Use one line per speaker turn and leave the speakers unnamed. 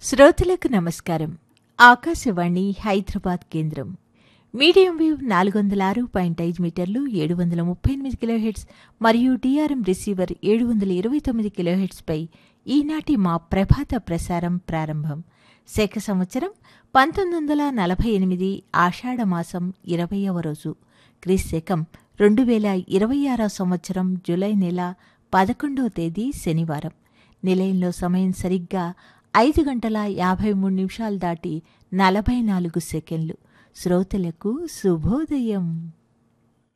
శ్రోతలకు నమస్కారం ఆకాశవాణి హైదరాబాద్ కేంద్రం మీడియం వేవ్ నాలుగు వందల ఆరు పాయింట్ ఐదు మీటర్లు ఏడు వందల ముప్పై ఎనిమిది కిలోహెట్స్ మరియు డిఆర్ఎం రిసీవర్ ఏడు వందల ఇరవై తొమ్మిది కిలోహెట్స్పై ఈనాటి మా ప్రభాత ప్రసారం ప్రారంభం శక సంవత్సరం పంతొమ్మిది వందల నలభై ఎనిమిది ఆషాఢమాసం ఇరవయవ రోజు క్రీశకం రెండు వేల ఇరవై ఆరవ సంవత్సరం జూలై నెల పదకొండవ తేదీ శనివారం నిలయంలో సమయం సరిగ్గా ఐదు గంటల యాభై మూడు నిమిషాలు దాటి నలభై నాలుగు సెకండ్లు శ్రోతలకు శుభోదయం